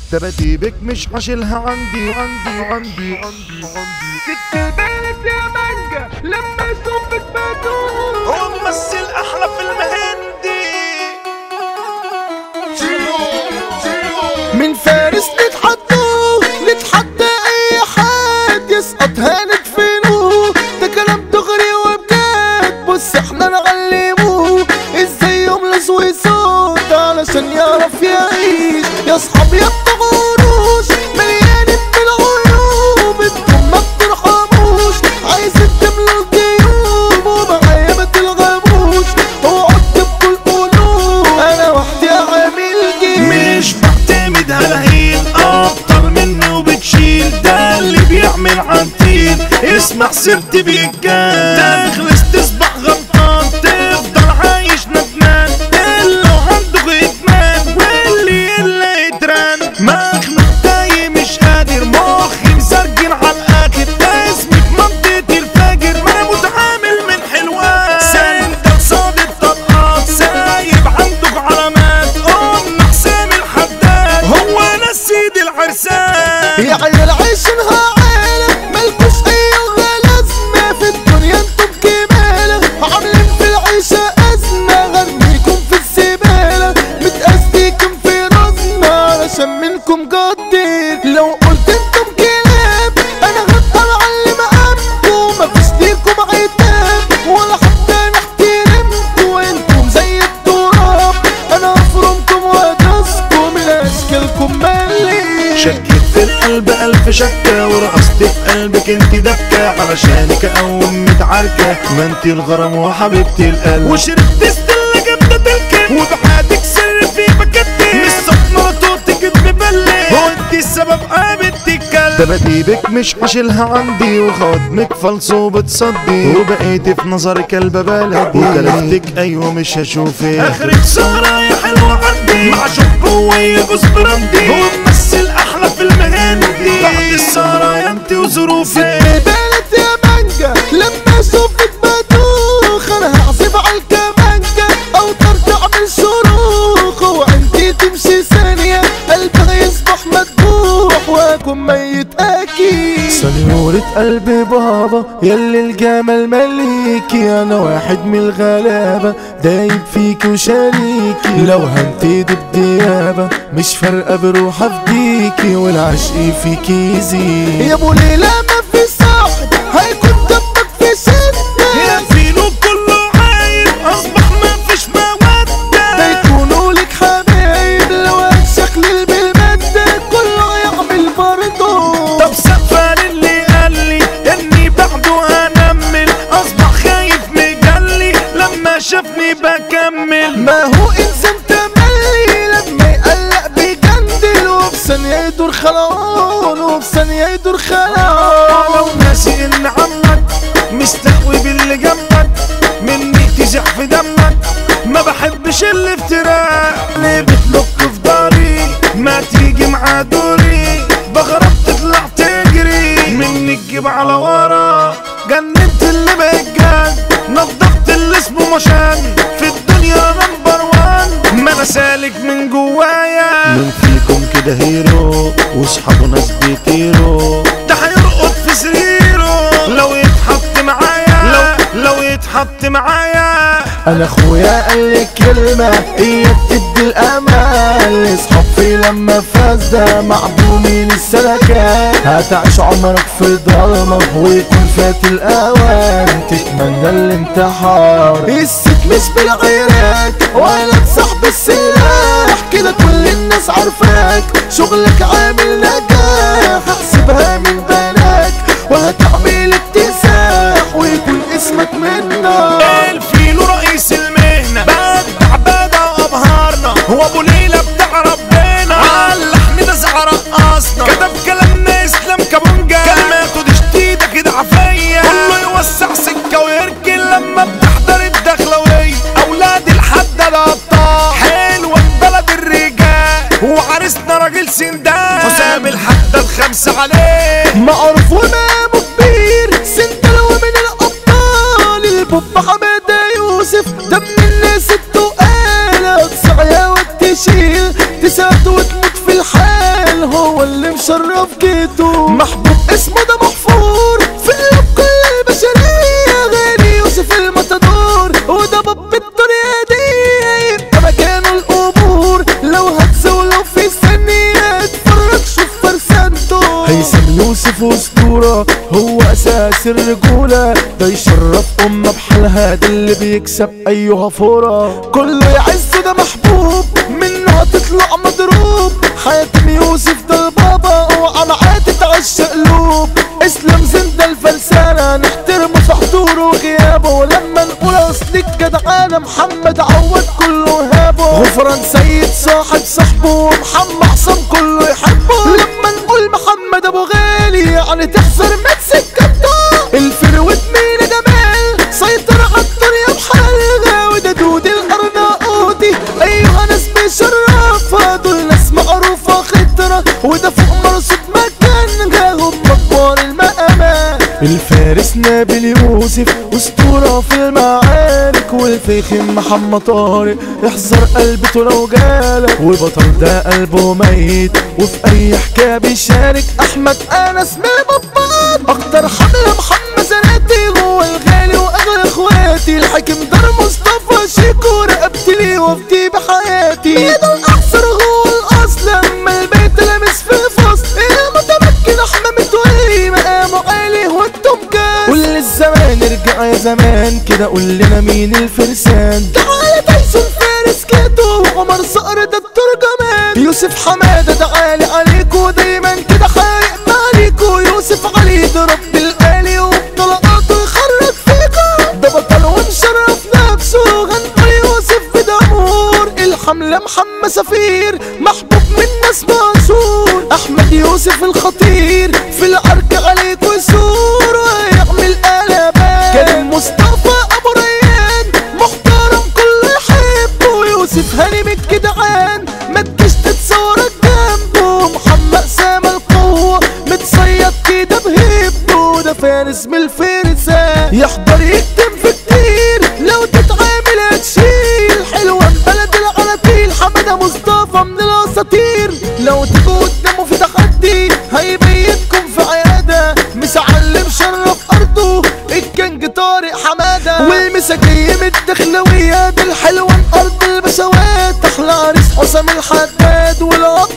تراتيبك مش هشيلها عندي عندي عندي عندي عندي ست البلد يا مانجا لما صوبك بدون هو ممثل احلى فيلم هندي من فارس نتحدى نتحدى اي حد يسقط هندفنه ده كلام دغري وبجد بص احنا نعلمه ازاي يملص ويصوت علشان يعرف يعيش يا اصحاب يا بتغوروش مليانين بالعيوب انتم ما بترحموش عايزين تملوا الجيوب ومعايا ما تلغموش اقعد بكل قلوب انا وحدي عامل جيش مش بعتمد على هين اكتر مني وبتشيل ده اللي بيعمل عنتين اسمع سيرتي بالجد تخلص تصبح غلطان تفضل عايش ندمان اللي عنده ادمان واللي الا يتران مخنوق تايه مش قادر مخي مسرجن على الاخر ده اسمي في منطقة الفجر ما انا متعامل من حلوان سند قصاد الطلقات سايب عندك علامات ام حسام الحداد هو انا السيد العرسان يا عيال عيشنها عيلة مالكوش أي لازمة في الدنيا انتم كمالة عاملين في العيشة أزمة غنيكم في الزبالة متأذيكم في رزمة علشان منكم قدير لو قلت انتم كلاب أنا هبقى معلم أبكم مفيش ليكم عتاب ولا حتى نحترمكم انتم زي التراب أنا أفرمكم وأدرسكم من أشكالكم ملي شكيت في القلب ألف شكة ورقصت في قلبك انت دكة علشانك أقوم متعاركة ما انت الغرام وحبيبتي القلب وشربت ستيلا جبدة الكل وبعادك سر في بكتي مش صدمة توتك مبلي هو انت السبب قابلت الكلب دباديبك مش هشيلها عندي وخدمك فلسو بتصدي وبقيتي في نظري كلبة بلدي وكلفتك ايوه مش هشوفك اخرك سهرة يا حلوة عندي مع شوك ويا جوز براندي هو ممثل احلى فيلم هندي بعد السهرة يا انت وظروفك بلد يا مانجا لما اشوفك بدوخ انا هعزف على الكمانجا او ترجع من صاروخ وانتي تمشي ثانية قلبها يصبح مذبوح واكون ميت اكيد سنيورة قلبي بابا يلي الجمال مليكي انا واحد من الغلابة دايب فيكي وشريكي لو هنتدي بديابة مش فارقة بروح افديكي والعشق فيكي يزيد يا ابو ليلى ما في صاحب هيكون دمك في سنة يا فيلو كله عايب اصبح ما فيش ده مودة يكونوا لك حبايب لو هتشكل بالمادة كله يعمل برضه طب سفر اللي قال لي اني بعده انمل اصبح خايف مجلي لما شافني بكمل ما هو انسان تملي لما يقلق بيجندل وفي ثانية يدور خلعون وفي ثانية يدور خلعون لو ناسي ان عمك مستقوي باللي جنبك مني تزح في دمك ما بحبش الافتراء ليه بتلك في داري ما تيجي مع دوري بغرب تطلع تجري مني تجيب على ورا جننت اللي بجد نضفت اللي اسمه مشان في الدنيا نمبر وان ما انا سالك من جوايا من فيكم كده هيرو واصحابه ناس بيطيروا ده هيرقط في سريره لو يتحط معايا لو لو يتحط معايا انا اخويا قال لي كلمة هي بتدي الامل اصحاب في لما فاز ده معدومين السلكات هتعيش عمرك في ضلمة ويكون فات الاوان تتمنى الانتحار الست مش بالغيرات ولا بصاحب السلاح كده كل الناس عارفاك شغلك عامل نجاح احسبها من بالك وهتعمل اكتساح ويكون اسمك منك الفيلو رئيس المهنة بدع بدع وابهارنا هو ابو ليلى بتاع ربنا عاللحن ده زعر رقصنا كتب كلامنا اسلام كابونجا كلماته دي شديدة كده عفية كله يوسع سكة ويركن لما بتحضر الدخلوية اولاد الحداد قطاع حلوة بلد الرجال وعريسنا راجل سندان حسام الحداد خمسة عليه معروف ومامه كبير سندل ومن الابطال البوب حماده يوسف ده من الناس التقال تسعى وتشيل تساعد وتموت في الحال مشرف جيته محبوب اسمه ده محفور في قلوب كل البشرية غالي يوسف المتدور وده باب الدنيا دي يبقى مكانه القبور لو هتس ولو في ثانية اتفرج شوف فرسانته هيثم يوسف اسطورة هو اساس الرجولة ده يشرف امة بحالها ده اللي بيكسب ايها فورة كله يعز ده محبوب منه هتطلع مضروب حاتم يوسف ده البابا اوعى معاه تتعشق قلوب اسلام زند الفلسانة نحترمه في حضوره وغيابه ولما نقول اصل الجدعانة محمد عوض كله هابه غفران سيد صاحب صاحبه ومحمد حسام كله يحبه لما نقول محمد ابو غالي يعني تحذر ما تسكته الفروت مين جمال سيطر على الدنيا بحالها وده دود الارناؤوطي ايها ناس بيشرفها دول ناس معروفة خطرة وده فوق مرصود مكانها هم كبار المقامات الفارس نابل يوسف اسطورة في المعارك والفخم محمد طارق احذر قلبته لو جالك وبطل ده قلبه ميت وفي اي حكاية بيشارك احمد انس من البطال اكتر حملة محمد زناتي هو الغالي واغلى اخواتي الحاكم دار مصطفى شيكو رقبتي ليه وفدي بحياتي ايده الاحسن هو الاصل اما البيت لامس في الفصل المتمكن احمد متولي مقامه عالي وانتم كاس قول للزمان ارجع يا زمان كده قول لنا مين الفرسان تعالى تايسون فارس كاتو وعمر صقر ده الترجمان يوسف حماده ده عالي عليكو دايما كده حارق ماليكو يوسف علي ده رب الآلي وبطلقاته يخرج فيكو ده بطل ومشرف نفسه غنى يوسف بدمور الحملة محمد سفير محبوب من ناس منصور احمد يوسف الخطير في العرك عليك وسور ويعمل قلبان كريم مصطفى ابو ريان محترم كل يحبه يوسف هاني من الجدعان ما تجيش تتصورك جنبه محمد سام القوة متصيد كده بهبه ده فارس من الفرسان يحضر يكتم في كتير لو تتعامل هتشيل حلوة بلد العناتيل حمادة مصطفى من الاساطير لو تجوا قدامه في تحدي هيبيتكم في عيادة مسعلم شرف ارضه الكنج طارق حمادة والمساجية من الدخلوية دي الحلوة ارض البشوات احلى عريس حسام الحداد والاب